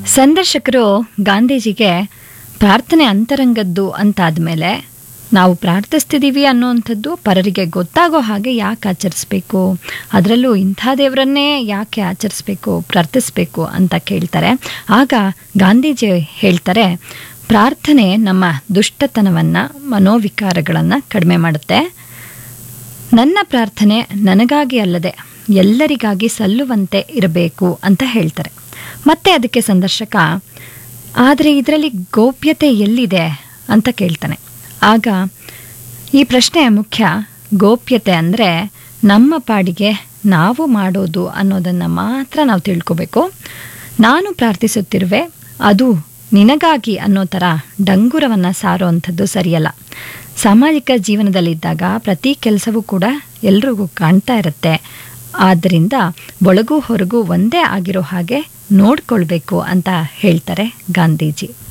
ಸಂದರ್ಶಕರು ಗಾಂಧೀಜಿಗೆ ಪ್ರಾರ್ಥನೆ ಅಂತರಂಗದ್ದು ಅಂತಾದಮೇಲೆ ನಾವು ಪ್ರಾರ್ಥಿಸ್ತಿದ್ದೀವಿ ಅನ್ನುವಂಥದ್ದು ಪರರಿಗೆ ಗೊತ್ತಾಗೋ ಹಾಗೆ ಯಾಕೆ ಆಚರಿಸ್ಬೇಕು ಅದರಲ್ಲೂ ಇಂಥ ದೇವರನ್ನೇ ಯಾಕೆ ಆಚರಿಸ್ಬೇಕು ಪ್ರಾರ್ಥಿಸ್ಬೇಕು ಅಂತ ಕೇಳ್ತಾರೆ ಆಗ ಗಾಂಧೀಜಿ ಹೇಳ್ತಾರೆ ಪ್ರಾರ್ಥನೆ ನಮ್ಮ ದುಷ್ಟತನವನ್ನು ಮನೋವಿಕಾರಗಳನ್ನು ಕಡಿಮೆ ಮಾಡುತ್ತೆ ನನ್ನ ಪ್ರಾರ್ಥನೆ ನನಗಾಗಿ ಅಲ್ಲದೆ ಎಲ್ಲರಿಗಾಗಿ ಸಲ್ಲುವಂತೆ ಇರಬೇಕು ಅಂತ ಹೇಳ್ತಾರೆ ಮತ್ತೆ ಅದಕ್ಕೆ ಸಂದರ್ಶಕ ಆದರೆ ಇದರಲ್ಲಿ ಗೋಪ್ಯತೆ ಎಲ್ಲಿದೆ ಅಂತ ಕೇಳ್ತಾನೆ ಆಗ ಈ ಪ್ರಶ್ನೆ ಮುಖ್ಯ ಗೋಪ್ಯತೆ ಅಂದರೆ ನಮ್ಮ ಪಾಡಿಗೆ ನಾವು ಮಾಡೋದು ಅನ್ನೋದನ್ನು ಮಾತ್ರ ನಾವು ತಿಳ್ಕೋಬೇಕು ನಾನು ಪ್ರಾರ್ಥಿಸುತ್ತಿರುವೆ ಅದು ನಿನಗಾಗಿ ಅನ್ನೋ ಥರ ಡಂಗುರವನ್ನು ಸಾರೋ ಅಂಥದ್ದು ಸರಿಯಲ್ಲ ಸಾಮಾಜಿಕ ಜೀವನದಲ್ಲಿದ್ದಾಗ ಪ್ರತಿ ಕೆಲಸವೂ ಕೂಡ ಎಲ್ರಿಗೂ ಕಾಣ್ತಾ ಇರುತ್ತೆ ಆದ್ದರಿಂದ ಒಳಗೂ ಹೊರಗೂ ಒಂದೇ ಆಗಿರೋ ಹಾಗೆ ನೋಡ್ಕೊಳ್ಬೇಕು ಅಂತ ಹೇಳ್ತಾರೆ ಗಾಂಧೀಜಿ